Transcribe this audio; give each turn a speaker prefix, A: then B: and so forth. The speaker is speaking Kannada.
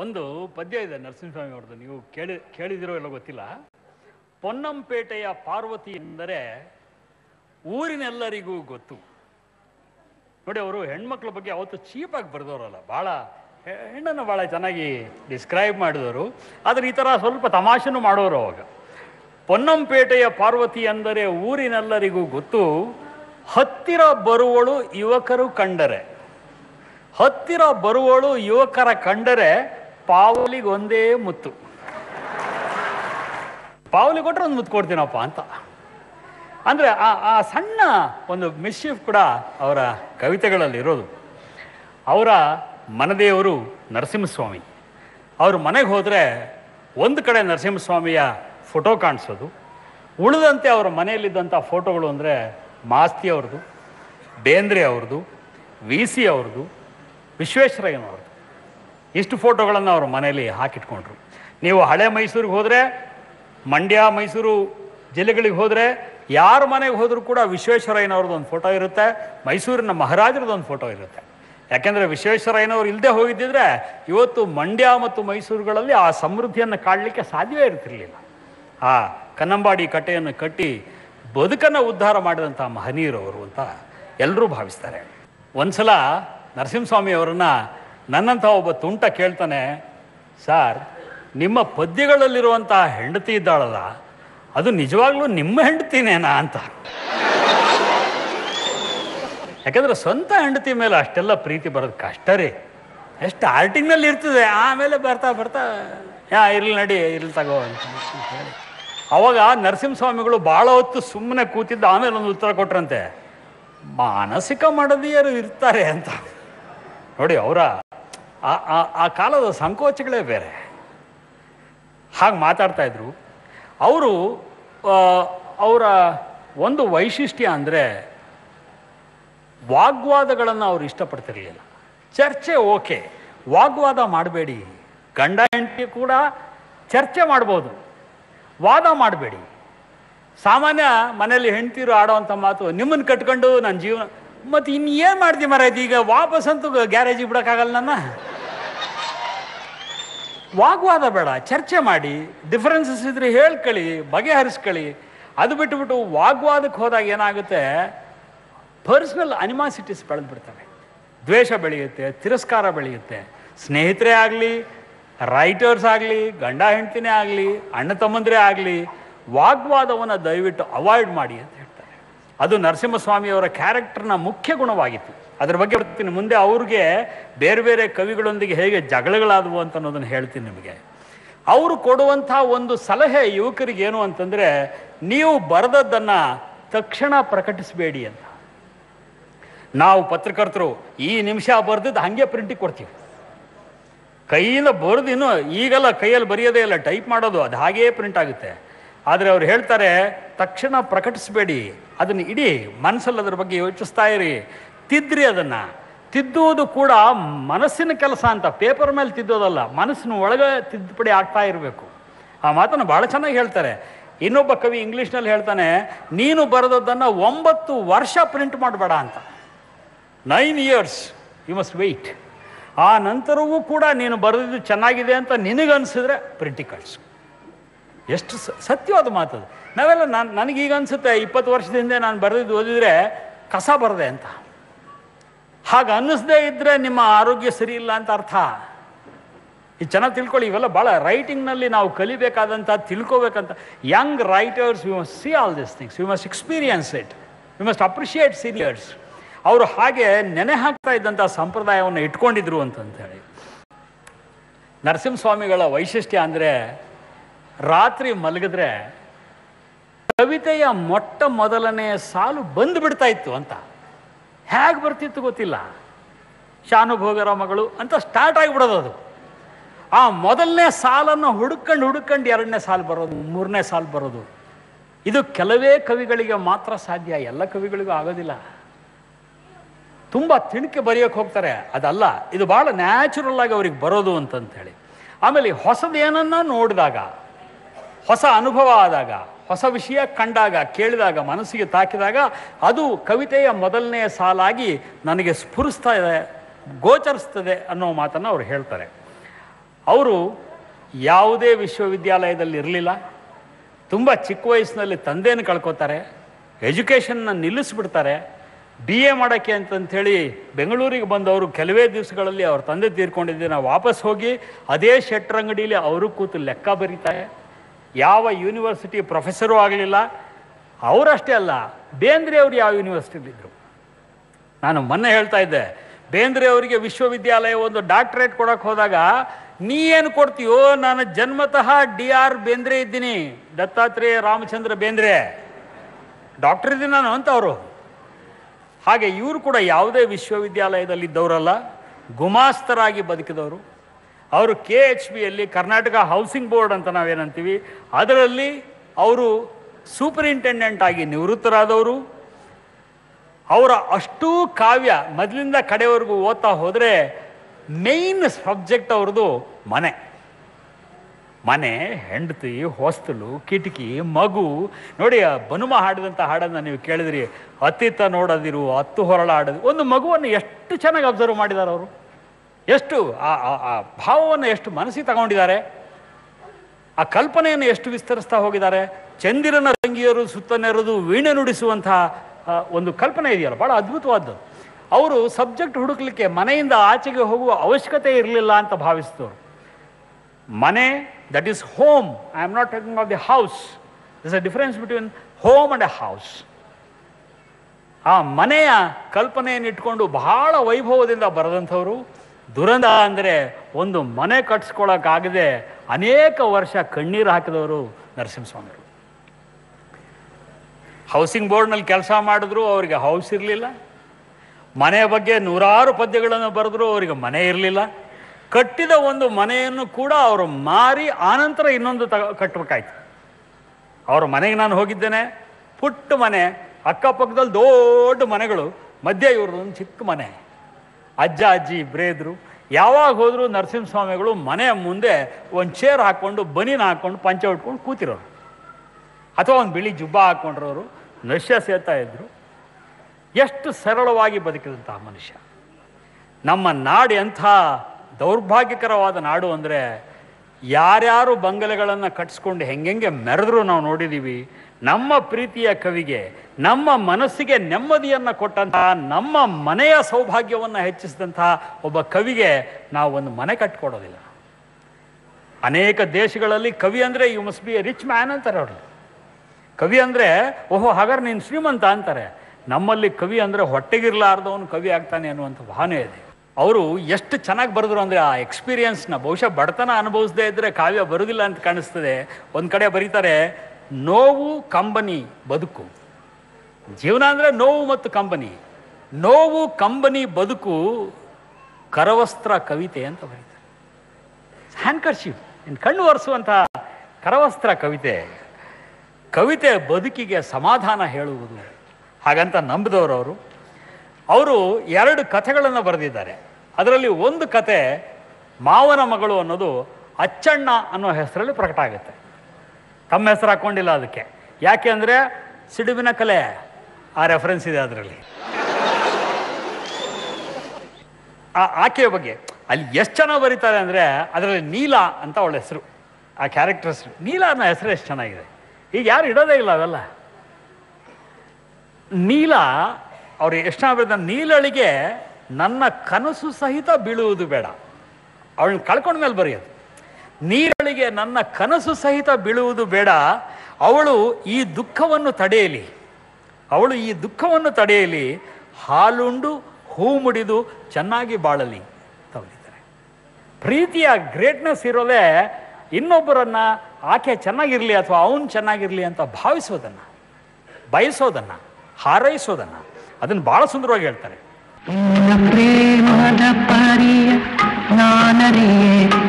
A: ಒಂದು ಪದ್ಯ ಇದೆ ನರಸಿಂಹಸ್ವಾಮಿ ಅವ್ರದ್ದು ನೀವು ಕೇಳಿ ಕೇಳಿದಿರೋ ಇಲ್ಲ ಗೊತ್ತಿಲ್ಲ ಪೊನ್ನಂಪೇಟೆಯ ಪಾರ್ವತಿ ಎಂದರೆ ಊರಿನೆಲ್ಲರಿಗೂ ಗೊತ್ತು ನೋಡಿ ಅವರು ಹೆಣ್ಮಕ್ಳ ಬಗ್ಗೆ ಅವತ್ತು ಚೀಪಾಗಿ ಬರೆದವರಲ್ಲ ಭಾಳ ಹೆ- ಹೆಣ್ಣನ್ನು ಭಾಳ ಚೆನ್ನಾಗಿ ಡಿಸ್ಕ್ರೈಬ್ ಮಾಡಿದವರು ಆದರೆ ಈ ಥರ ಸ್ವಲ್ಪ ತಮಾಷೆನೂ ಮಾಡೋರು ಅವಾಗ ಪೊನ್ನಂಪೇಟೆಯ ಪಾರ್ವತಿ ಅಂದರೆ ಊರಿನೆಲ್ಲರಿಗೂ ಗೊತ್ತು ಹತ್ತಿರ ಬರುವಳು ಯುವಕರು ಕಂಡರೆ ಹತ್ತಿರ ಬರುವಳು ಯುವಕರ ಕಂಡರೆ ಪಾವಲಿಗೊಂದೇ ಮುತ್ತು ಪಾವಲಿ ಕೊಟ್ಟರೆ ಒಂದು ಮುತ್ತು ಕೊಡ್ತೀನಪ್ಪ ಅಂತ ಅಂದರೆ ಆ ಆ ಸಣ್ಣ ಒಂದು ಮಿಸ್ಶಿಫ್ ಕೂಡ ಅವರ ಕವಿತೆಗಳಲ್ಲಿ ಇರೋದು ಅವರ ಮನದೇವರು ನರಸಿಂಹಸ್ವಾಮಿ ಅವ್ರ ಮನೆಗೆ ಹೋದರೆ ಒಂದು ಕಡೆ ನರಸಿಂಹಸ್ವಾಮಿಯ ಫೋಟೋ ಕಾಣಿಸೋದು ಉಳಿದಂತೆ ಅವರ ಮನೆಯಲ್ಲಿದ್ದಂಥ ಫೋಟೋಗಳು ಅಂದರೆ ಮಾಸ್ತಿ ಅವ್ರದ್ದು ಬೇಂದ್ರೆ ಅವ್ರದ್ದು ವಿ ಸಿ ಅವ್ರದ್ದು ವಿಶ್ವೇಶ್ವರಯ್ಯನವ್ರದ್ದು ಇಷ್ಟು ಫೋಟೋಗಳನ್ನು ಅವ್ರ ಮನೆಯಲ್ಲಿ ಹಾಕಿಟ್ಕೊಂಡ್ರು ನೀವು ಹಳೆ ಮೈಸೂರಿಗೆ ಹೋದರೆ ಮಂಡ್ಯ ಮೈಸೂರು ಜಿಲ್ಲೆಗಳಿಗೆ ಹೋದರೆ ಯಾರ ಮನೆಗೆ ಹೋದರೂ ಕೂಡ ವಿಶ್ವೇಶ್ವರಯ್ಯನವ್ರದ್ದು ಒಂದು ಫೋಟೋ ಇರುತ್ತೆ ಮೈಸೂರಿನ ಮಹಾರಾಜರದ್ದು ಒಂದು ಫೋಟೋ ಇರುತ್ತೆ ಯಾಕೆಂದರೆ ವಿಶ್ವೇಶ್ವರಯ್ಯನವ್ರು ಇಲ್ಲದೆ ಹೋಗಿದ್ದಿದ್ರೆ ಇವತ್ತು ಮಂಡ್ಯ ಮತ್ತು ಮೈಸೂರುಗಳಲ್ಲಿ ಆ ಸಮೃದ್ಧಿಯನ್ನು ಕಾಡಲಿಕ್ಕೆ ಸಾಧ್ಯವೇ ಇರ್ತಿರ್ಲಿಲ್ಲ ಆ ಕನ್ನಂಬಾಡಿ ಕಟ್ಟೆಯನ್ನು ಕಟ್ಟಿ ಬದುಕನ್ನು ಉದ್ಧಾರ ಮಾಡಿದಂಥ ಮಹನೀಯರವರು ಅಂತ ಎಲ್ಲರೂ ಭಾವಿಸ್ತಾರೆ ಒಂದ್ಸಲ ನರಸಿಂಹಸ್ವಾಮಿ ಅವರನ್ನ ನನ್ನಂಥ ಒಬ್ಬ ತುಂಟ ಕೇಳ್ತಾನೆ ಸರ್ ನಿಮ್ಮ ಪದ್ಯಗಳಲ್ಲಿರುವಂಥ ಹೆಂಡತಿ ಇದ್ದಾಳಲ್ಲ ಅದು ನಿಜವಾಗ್ಲೂ ನಿಮ್ಮ ಹೆಂಡತಿನೇನಾ ಅಂತ ಯಾಕಂದ್ರೆ ಸ್ವಂತ ಹೆಂಡತಿ ಮೇಲೆ ಅಷ್ಟೆಲ್ಲ ಪ್ರೀತಿ ಬರೋದು ಕಷ್ಟ ರೀ ಎಷ್ಟು ಆರ್ಟಿಂಗ್ನಲ್ಲಿ ಇರ್ತದೆ ಆಮೇಲೆ ಬರ್ತಾ ಬರ್ತಾ ಯಾ ಇರ್ಲಿ ನಡಿ ಇರ್ಲಿ ತಗೋ ಅಂತ ಹೇಳಿ ಅವಾಗ ನರಸಿಂಹಸ್ವಾಮಿಗಳು ಭಾಳ ಹೊತ್ತು ಸುಮ್ಮನೆ ಕೂತಿದ್ದು ಆಮೇಲೆ ಒಂದು ಉತ್ತರ ಕೊಟ್ರಂತೆ ಮಾನಸಿಕ ಮಾಡದಿಯರು ಇರ್ತಾರೆ ಅಂತ ನೋಡಿ ಅವರ ಆ- ಆ- ಆ ಕಾಲದ ಸಂಕೋಚಗಳೇ ಬೇರೆ ಹಾಗೆ ಮಾತಾಡ್ತಾ ಇದ್ರು ಅವರು ಅವರ ಒಂದು ವೈಶಿಷ್ಟ್ಯ ಅಂದರೆ ವಾಗ್ವಾದಗಳನ್ನು ಅವ್ರು ಇಷ್ಟಪಡ್ತಿರಲಿಲ್ಲ ಚರ್ಚೆ ಓಕೆ ವಾಗ್ವಾದ ಮಾಡಬೇಡಿ ಗಂಡ ಹೆಂಡತಿ ಕೂಡ ಚರ್ಚೆ ಮಾಡ್ಬೋದು ವಾದ ಮಾಡಬೇಡಿ ಸಾಮಾನ್ಯ ಮನೇಲಿ ಹೆಂಡ್ತಿರು ಆಡೋವಂಥ ಮಾತು ನಿಮ್ಮನ್ನು ಕಟ್ಕೊಂಡು ನನ್ನ ಜೀವನ ಮತ್ತು ಇನ್ನೇನು ಮಾಡ್ತೀವಿ ಮರ ಈಗ ವಾಪಸ್ ಅಂತೂ ಗ್ಯಾರೇಜಿಗೆ ಬಿಡೋಕ್ಕಾಗಲ್ಲ ನನ್ನ ವಾಗ್ವಾದ ಬೇಡ ಚರ್ಚೆ ಮಾಡಿ ಡಿಫರೆನ್ಸಸ್ ಇದ್ರೆ ಹೇಳ್ಕೊಳ್ಳಿ ಬಗೆಹರಿಸ್ಕೊಳ್ಳಿ ಅದು ಬಿಟ್ಟುಬಿಟ್ಟು ವಾಗ್ವಾದಕ್ಕೆ ಹೋದಾಗ ಏನಾಗುತ್ತೆ ಪರ್ಸ್ನಲ್ ಅನಿಮಾಸಿಟೀಸ್ ಬೆಳೆದು ಬಿಡ್ತವೆ ದ್ವೇಷ ಬೆಳೆಯುತ್ತೆ ತಿರಸ್ಕಾರ ಬೆಳೆಯುತ್ತೆ ಸ್ನೇಹಿತರೇ ಆಗಲಿ ರೈಟರ್ಸ್ ಆಗಲಿ ಗಂಡ ಹೆಂಡ್ತಿನೇ ಆಗಲಿ ಅಣ್ಣ ತಮ್ಮಂದಿರೇ ಆಗಲಿ ವಾಗ್ವಾದವನ್ನು ದಯವಿಟ್ಟು ಅವಾಯ್ಡ್ ಮಾಡಿ ಅಂತ ಹೇಳ್ತಾರೆ ಅದು ನರಸಿಂಹಸ್ವಾಮಿಯವರ ಕ್ಯಾರೆಕ್ಟರ್ನ ಮುಖ್ಯ ಗುಣವಾಗಿತ್ತು ಅದ್ರ ಬಗ್ಗೆ ಬರ್ತೀನಿ ಮುಂದೆ ಅವ್ರಿಗೆ ಬೇರೆ ಬೇರೆ ಕವಿಗಳೊಂದಿಗೆ ಹೇಗೆ ಜಗಳಗಳಾದವು ಅಂತ ಅನ್ನೋದನ್ನು ಹೇಳ್ತೀನಿ ನಿಮಗೆ ಅವರು ಕೊಡುವಂಥ ಒಂದು ಸಲಹೆ ಯುವಕರಿಗೆ ಏನು ಅಂತಂದರೆ ನೀವು ಬರೆದದ್ದನ್ನು ತಕ್ಷಣ ಪ್ರಕಟಿಸಬೇಡಿ ಅಂತ ನಾವು ಪತ್ರಕರ್ತರು ಈ ನಿಮಿಷ ಬರೆದಿದ್ದು ಹಾಗೆ ಪ್ರಿಂಟಿಗೆ ಕೊಡ್ತೀವಿ ಕೈಯಿಂದ ಬರೆದು ಇನ್ನು ಈಗೆಲ್ಲ ಕೈಯಲ್ಲಿ ಬರೆಯೋದೇ ಇಲ್ಲ ಟೈಪ್ ಮಾಡೋದು ಅದು ಹಾಗೇ ಪ್ರಿಂಟ್ ಆಗುತ್ತೆ ಆದರೆ ಅವ್ರು ಹೇಳ್ತಾರೆ ತಕ್ಷಣ ಪ್ರಕಟಿಸಬೇಡಿ ಅದನ್ನು ಇಡೀ ಮನಸ್ಸಲ್ಲಿ ಅದ್ರ ಬಗ್ಗೆ ಯೋಚಿಸ್ತಾ ಇರಿ ತಿದ್ರಿ ಅದನ್ನು ತಿದ್ದುವುದು ಕೂಡ ಮನಸ್ಸಿನ ಕೆಲಸ ಅಂತ ಪೇಪರ್ ಮೇಲೆ ತಿದ್ದೋದಲ್ಲ ಮನಸ್ಸಿನ ಒಳಗೆ ತಿದ್ದುಪಡಿ ಆಗ್ತಾ ಇರಬೇಕು ಆ ಮಾತನ್ನು ಭಾಳ ಚೆನ್ನಾಗಿ ಹೇಳ್ತಾರೆ ಇನ್ನೊಬ್ಬ ಕವಿ ಇಂಗ್ಲೀಷ್ನಲ್ಲಿ ಹೇಳ್ತಾನೆ ನೀನು ಬರೆದದ್ದನ್ನು ಒಂಬತ್ತು ವರ್ಷ ಪ್ರಿಂಟ್ ಮಾಡಬೇಡ ಅಂತ nine years you must wait ಆ ನಂತರವೂ ಕೂಡ ನೀನು ಬರೆದಿದ್ದು ಚೆನ್ನಾಗಿದೆ ಅಂತ ನಿನಗನ್ಸಿದ್ರೆ ಪ್ರಿಂಟಿಗೆ ಕಳಿಸು ಎಷ್ಟು ಸ- ಸತ್ಯವಾದ ಮಾತದು ನಾವೆಲ್ಲ ನಾನು ನನಗೀಗ ಅನಿಸುತ್ತೆ ಇಪ್ಪತ್ತು ವರ್ಷದ ಹಿಂದೆ ನಾನು ಬರೆದಿದ್ದು ಓದಿದ್ರೆ ಕಸ ಬರದೆ ಅಂತ ಹಾಗೆ ಅನ್ನಿಸ್ದೇ ಇದ್ದರೆ ನಿಮ್ಮ ಆರೋಗ್ಯ ಸರಿ ಇಲ್ಲ ಅಂತ ಅರ್ಥ ಇದು ಚೆನ್ನಾಗಿ ತಿಳ್ಕೊಳ್ಳಿ ಇವೆಲ್ಲ ಭಾಳ ರೈಟಿಂಗ್ನಲ್ಲಿ ನಾವು ಕಲಿಬೇಕಾದಂಥ ತಿಳ್ಕೊಬೇಕಂತ young writers we must see all this things we must experience it we must appreciate seniors ಅವರು ಹಾಗೆ ನೆನೆ ಹಾಕ್ತಾ ಇದ್ದಂಥ ಸಂಪ್ರದಾಯವನ್ನು ಇಟ್ಕೊಂಡಿದ್ರು ಅಂತಂತೇಳಿ ನರಸಿಂಹಸ್ವಾಮಿಗಳ ವೈಶಿಷ್ಟ್ಯ ಅಂದರೆ ರಾತ್ರಿ ಮಲಗಿದ್ರೆ ಕವಿತೆಯ ಮೊಟ್ಟ ಮೊದಲನೆಯ ಸಾಲು ಬಂದು ಬಿಡ್ತಾ ಇತ್ತು ಅಂತ ಹೇಗೆ ಬರ್ತಿತ್ತು ಗೊತ್ತಿಲ್ಲ ಶಾನುಭೋಗರ ಮಗಳು ಅಂತ ಸ್ಟಾರ್ಟ್ ಆಗಿಬಿಡೋದು ಅದು ಆ ಮೊದಲನೇ ಸಾಲನ್ನು ಹುಡುಕೊಂಡು ಹುಡುಕೊಂಡು ಎರಡನೇ ಸಾಲು ಬರೋದು ಮೂರನೇ ಸಾಲು ಬರೋದು ಇದು ಕೆಲವೇ ಕವಿಗಳಿಗೆ ಮಾತ್ರ ಸಾಧ್ಯ ಎಲ್ಲ ಕವಿಗಳಿಗೂ ಆಗೋದಿಲ್ಲ ತುಂಬ ತಿಣುಕಿ ಬರೆಯೋಕೆ ಹೋಗ್ತಾರೆ ಅದಲ್ಲ ಇದು ಭಾಳ ನ್ಯಾಚುರಲ್ ಆಗಿ ಅವ್ರಿಗೆ ಬರೋದು ಅಂತಂತೇಳಿ ಆಮೇಲೆ ಹೊಸದೇನನ್ನ ನೋಡಿದಾಗ ಹೊಸ ಅನುಭವ ಆದಾಗ ಹೊಸ ವಿಷಯ ಕಂಡಾಗ ಕೇಳಿದಾಗ ಮನಸ್ಸಿಗೆ ತಾಕಿದಾಗ ಅದು ಕವಿತೆಯ ಮೊದಲನೆಯ ಸಾಲಾಗಿ ನನಗೆ ಸ್ಫುರಿಸ್ತಾ ಇದೆ ಗೋಚರಿಸ್ತದೆ ಅನ್ನೋ ಮಾತನ್ನು ಅವ್ರು ಹೇಳ್ತಾರೆ ಅವರು ಯಾವುದೇ ವಿಶ್ವವಿದ್ಯಾಲಯದಲ್ಲಿ ಇರಲಿಲ್ಲ ತುಂಬ ಚಿಕ್ಕ ವಯಸ್ಸಿನಲ್ಲಿ ತಂದೆಯನ್ನು ಕಳ್ಕೊತಾರೆ ಎಜುಕೇಷನ್ನ ನಿಲ್ಲಿಸ್ಬಿಡ್ತಾರೆ ಬಿ ಎ ಮಾಡೋಕ್ಕೆ ಅಂತಂಥೇಳಿ ಬೆಂಗಳೂರಿಗೆ ಬಂದವರು ಕೆಲವೇ ದಿವಸಗಳಲ್ಲಿ ಅವ್ರ ತಂದೆ ತೀರ್ಕೊಂಡಿದ್ದೀನ ವಾಪಸ್ ಹೋಗಿ ಅದೇ ಶೆಟ್ರಂಗಡಿಯಲ್ಲಿ ಅವರು ಕೂತು ಲೆಕ್ಕ ಬರೀತಾರೆ ಯಾವ ಯೂನಿವರ್ಸಿಟಿ ಪ್ರೊಫೆಸರೂ ಆಗಲಿಲ್ಲ ಅವರಷ್ಟೇ ಅಲ್ಲ ಬೇಂದ್ರೆ ಅವರು ಯಾವ ಯೂನಿವರ್ಸಿಟಿಲಿದ್ದರು ನಾನು ಮೊನ್ನೆ ಹೇಳ್ತಾ ಇದ್ದೆ ಬೇಂದ್ರೆ ಅವರಿಗೆ ವಿಶ್ವವಿದ್ಯಾಲಯ ಒಂದು ಡಾಕ್ಟರೇಟ್ ಕೊಡಕ್ಕೆ ಹೋದಾಗ ನೀ ಏನು ಕೊಡ್ತೀಯೋ ನಾನು ಜನ್ಮತಃ ಡಿ ಆರ್ ಬೇಂದ್ರೆ ಇದ್ದೀನಿ ದತ್ತಾತ್ರೇಯ ರಾಮಚಂದ್ರ ಬೇಂದ್ರೆ ಡಾಕ್ಟರ್ ಇದ್ದೀನಿ ನಾನು ಅಂತ ಅವರು ಹಾಗೆ ಇವರು ಕೂಡ ಯಾವುದೇ ವಿಶ್ವವಿದ್ಯಾಲಯದಲ್ಲಿ ಇದ್ದವರಲ್ಲ ಗುಮಾಸ್ತರಾಗಿ ಬದುಕಿದವರು ಅವರು ಕೆ ಎಚ್ ಬಿಯಲ್ಲಿ ಕರ್ನಾಟಕ ಹೌಸಿಂಗ್ ಬೋರ್ಡ್ ಅಂತ ನಾವೇನಂತೀವಿ ಅದರಲ್ಲಿ ಅವರು ಸೂಪರಿಂಟೆಂಡೆಂಟ್ ಆಗಿ ನಿವೃತ್ತರಾದವರು ಅವರ ಅಷ್ಟೂ ಕಾವ್ಯ ಮೊದಲಿಂದ ಕಡೆವರೆಗೂ ಓದ್ತಾ ಹೋದರೆ ಮೇಯ್ನ್ ಸಬ್ಜೆಕ್ಟ್ ಅವ್ರದ್ದು ಮನೆ ಮನೆ ಹೆಂಡತಿ ಹೊಸ್ತಲು ಕಿಟಕಿ ಮಗು ನೋಡಿ ಆ ಬನುಮ ಹಾಡಿದಂಥ ಹಾಡನ್ನು ನೀವು ಕೇಳಿದ್ರಿ ಅತ್ತಿತ್ತ ನೋಡದಿರು ಹತ್ತು ಹೊರಳಾಡದು ಒಂದು ಮಗುವನ್ನು ಎಷ್ಟು ಚೆನ್ನಾಗಿ ಅಬ್ಸರ್ವ್ ಮಾಡಿದ್ದಾರೆ ಅವರು ಎಷ್ಟು ಆ ಆ- ಆ ಭಾವವನ್ನು ಎಷ್ಟು ಮನಸ್ಸಿಗೆ ತಗೊಂಡಿದ್ದಾರೆ ಆ ಕಲ್ಪನೆಯನ್ನು ಎಷ್ಟು ವಿಸ್ತರಿಸ್ತಾ ಹೋಗಿದ್ದಾರೆ ಚಂದಿರನ ತಂಗಿಯರು ಸುತ್ತ ನೆರೆದು ವೀಣೆ ನುಡಿಸುವಂತಹ ಆ, ಒಂದು ಕಲ್ಪನೆ ಇದೆಯಲ್ಲ ಭಾಳ ಅದ್ಭುತವಾದ್ದು ಅವರು ಸಬ್ಜೆಕ್ಟ್ ಹುಡುಕ್ಲಿಕ್ಕೆ ಮನೆಯಿಂದ ಆಚೆಗೆ ಹೋಗುವ ಅವಶ್ಯಕತೆ ಇರಲಿಲ್ಲ ಅಂತ ಭಾವಿಸಿದವರು ಮನೆ that is home I am not talking of the house is a difference between home and a house ಆ ಮನೆಯ ಕಲ್ಪನೆಯನ್ನು ಇಟ್ಕೊಂಡು ಬಹಳ ವೈಭವದಿಂದ ಬರೆದಂಥವ್ರು ದುರಂತ ಅಂದರೆ ಒಂದು ಮನೆ ಕಟ್ಸ್ಕೊಳಕ್ಕಾಗದೆ ಅನೇಕ ವರ್ಷ ಕಣ್ಣೀರು ಹಾಕಿದವರು ನರಸಿಂಹಸ್ವಾಮಿಗಳು ಹೌಸಿಂಗ್ ಬೋರ್ಡ್ನಲ್ಲಿ ಕೆಲಸ ಮಾಡಿದ್ರು ಅವರಿಗೆ ಹೌಸ್ ಇರಲಿಲ್ಲ ಮನೆಯ ಬಗ್ಗೆ ನೂರಾರು ಪದ್ಯಗಳನ್ನು ಬರೆದ್ರು ಅವರಿಗೆ ಮನೆ ಇರಲಿಲ್ಲ ಕಟ್ಟಿದ ಒಂದು ಮನೆಯನ್ನು ಕೂಡ ಅವರು ಮಾರಿ ಆನಂತರ ಇನ್ನೊಂದು ತ ಕಟ್ಟಬೇಕಾಯ್ತು ಅವ್ರ ಮನೆಗೆ ನಾನು ಹೋಗಿದ್ದೇನೆ ಪುಟ್ಟ ಮನೆ ಅಕ್ಕಪಕ್ಕದಲ್ಲಿ ದೊಡ್ಡ ಮನೆಗಳು ಮಧ್ಯೆ ಇವ್ರದ್ದು ಒಂದು ಚಿಕ್ಕ ಮನೆ ಅಜ್ಜ ಅಜ್ಜಿ ಇಬ್ಬರೇ ಇದ್ರು ಯಾವಾಗ ಹೋದರೂ ನರಸಿಂಹಸ್ವಾಮಿಗಳು ಮನೆಯ ಮುಂದೆ ಒಂದು ಚೇರ್ ಹಾಕ್ಕೊಂಡು ಬನೀನ್ ಹಾಕ್ಕೊಂಡು ಪಂಚೆ ಉಟ್ಕೊಂಡು ಕೂತಿರೋರು ಅಥವಾ ಒಂದು ಬಿಳಿ ಜುಬ್ಬ ಹಾಕ್ಕೊಂಡ್ರವರು ನಶ್ಯ ಸೇರ್ತಾ ಇದ್ರು ಎಷ್ಟು ಸರಳವಾಗಿ ಬದುಕಿದಂತಹ ಮನುಷ್ಯ ನಮ್ಮ ನಾಡು ಎಂಥ ದೌರ್ಭಾಗ್ಯಕರವಾದ ನಾಡು ಅಂದರೆ ಯಾರ್ಯಾರು ಬಂಗಲೆಗಳನ್ನು ಕಟ್ಸ್ಕೊಂಡು ಹೆಂಗೆಂಗೆ ಮೆರೆದ್ರು ನಾವು ನೋಡಿದ್ದೀವಿ ನಮ್ಮ ಪ್ರೀತಿಯ ಕವಿಗೆ ನಮ್ಮ ಮನಸ್ಸಿಗೆ ನೆಮ್ಮದಿಯನ್ನು ಕೊಟ್ಟಂತಹ ನಮ್ಮ ಮನೆಯ ಸೌಭಾಗ್ಯವನ್ನು ಹೆಚ್ಚಿಸಿದಂತಹ ಒಬ್ಬ ಕವಿಗೆ ನಾವು ಒಂದು ಮನೆ ಕಟ್ಕೊಡೋದಿಲ್ಲ ಅನೇಕ ದೇಶಗಳಲ್ಲಿ ಕವಿ ಅಂದರೆ you must be a rich man ಅಂತಾರೆ ಅವರು ಕವಿ ಅಂದರೆ ಓಹೋ ಹಾಗಾದ್ರೆ ನೀನು ಶ್ರೀಮಂತ ಅಂತಾರೆ ನಮ್ಮಲ್ಲಿ ಕವಿ ಅಂದರೆ ಹೊಟ್ಟೆಗಿರ್ಲಾರ್ದವನು ಕವಿ ಆಗ್ತಾನೆ ಅನ್ನುವಂಥ ಭಾವನೆ ಇದೆ ಅವರು ಎಷ್ಟು ಚೆನ್ನಾಗಿ ಬರೆದ್ರು ಅಂದರೆ ಆ ಎಕ್ಸ್ಪೀರಿಯನ್ಸ್ನ ಬಹುಶಃ ಬಡತನ ಅನುಭವಿಸದೇ ಇದ್ದರೆ ಕಾವ್ಯ ಬರುವುದಿಲ್ಲ ಅಂತ ಕಾಣಿಸ್ತದೆ ಒಂದು ಕಡೆ ಬರೀತಾರೆ ನೋವು ಕಂಬನಿ ಬದುಕು ಜೀವನ ಅಂದರೆ ನೋವು ಮತ್ತು ಕಂಬನಿ ನೋವು ಕಂಬನಿ ಬದುಕು ಕರವಸ್ತ್ರ ಕವಿತೆ ಅಂತ ಬರೀತಾರೆ ಹ್ಯಾಂಡ್ಕರ್ಶಿಪ್ ಇನ್ನು ಕಣ್ಣು ಒರೆಸುವಂಥ ಕರವಸ್ತ್ರ ಕವಿತೆ ಕವಿತೆ ಬದುಕಿಗೆ ಸಮಾಧಾನ ಹೇಳುವುದು ಹಾಗಂತ ನಂಬಿದವರು ಅವರು ಅವರು ಎರಡು ಕಥೆಗಳನ್ನು ಬರೆದಿದ್ದಾರೆ ಅದರಲ್ಲಿ ಒಂದು ಕತೆ ಮಾವನ ಮಗಳು ಅನ್ನೋದು ಅಚ್ಚಣ್ಣ ಅನ್ನೋ ಹೆಸರಲ್ಲಿ ಪ್ರಕಟ ಆಗುತ್ತೆ ತಮ್ಮ ಹೆಸರು ಹಾಕ್ಕೊಂಡಿಲ್ಲ ಅದಕ್ಕೆ ಯಾಕೆ ಅಂದರೆ ಸಿಡುಬಿನ ಕಲೆ ಆ ರೆಫರೆನ್ಸ್ ಇದೆ ಅದರಲ್ಲಿ ಆ ಆಕೆಯ ಬಗ್ಗೆ ಅಲ್ಲಿ ಎಷ್ಟು ಚೆನ್ನಾಗಿ ಬರೀತಾರೆ ಅಂದರೆ ಅದರಲ್ಲಿ ನೀಲ ಅಂತ ಅವಳ ಹೆಸರು ಆ ಕ್ಯಾರೆಕ್ಟರ್ಸ್ ನೀಲ ಅನ್ನೋ ಹೆಸರು ಎಷ್ಟು ಚೆನ್ನಾಗಿದೆ ಈಗ ಯಾರು ಇಡೋದೇ ಇಲ್ಲ ಅವೆಲ್ಲ ನೀಲ ಅವ್ರು ಎಷ್ಟು ಚೆನ್ನಾಗಿ ಬರೀತಾರೆ ನೀಲಳಿಗೆ ನನ್ನ ಕನಸು ಸಹಿತ ಬೀಳುವುದು ಬೇಡ ಅವಳನ್ನ ಕಳ್ಕೊಂಡ ಮೇಲೆ ಬರೆಯೋದು ನೀರಳಿಗೆ ನನ್ನ ಕನಸು ಸಹಿತ ಬೀಳುವುದು ಬೇಡ ಅವಳು ಈ ದುಃಖವನ್ನು ತಡೆಯಲಿ ಅವಳು ಈ ದುಃಖವನ್ನು ತಡೆಯಲಿ ಹಾಲುಂಡು ಹೂ ಮುಡಿದು ಚೆನ್ನಾಗಿ ಬಾಳಲಿ ಅಂತ ಬರೀತಾರೆ ಪ್ರೀತಿಯ ಗ್ರೇಟ್ನೆಸ್ ಇರೋದೇ ಇನ್ನೊಬ್ಬರನ್ನ ಆಕೆ ಚೆನ್ನಾಗಿರಲಿ ಅಥವಾ ಅವನು ಚೆನ್ನಾಗಿರಲಿ ಅಂತ ಭಾವಿಸೋದನ್ನ ಬಯಸೋದನ್ನ ಹಾರೈಸೋದನ್ನ ಅದನ್ನು ಭಾಳ ಸುಂದರವಾಗಿ ಹೇಳ್ತಾರೆ
B: ನಿನ್ನ ಪ್ರೇಮದ ಪರಿಯ ನಾನರಿಯೇ